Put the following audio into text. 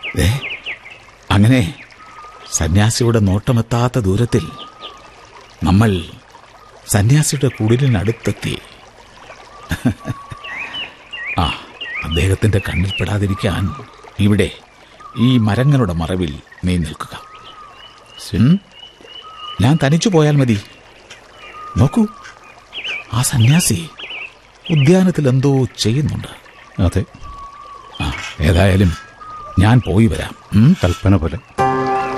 ദേ, അങ്ങനെ സന്യാസിയുടെ നോട്ടമെത്താത്ത ദൂരത്തിൽ നമ്മൾ സന്യാസിയുടെ കുടിലിനടുത്തെത്തി ആ അദ്ദേഹത്തിന്റെ കണ്ണിൽ പെടാതിരിക്കാൻ ഇവിടെ ഈ മരങ്ങളുടെ മറവിൽ നീ നിൽക്കുക ഉം? ഞാൻ തനിച്ചു പോയാൽ മതി നോക്കൂ ആ സന്യാസി ഉദ്യാനത്തിൽ എന്തോ ചെയ്യുന്നുണ്ട് അതെ ആ ഏതായാലും ഞാൻ പോയി വരാം ഉം? കൽപ്പന പോലെ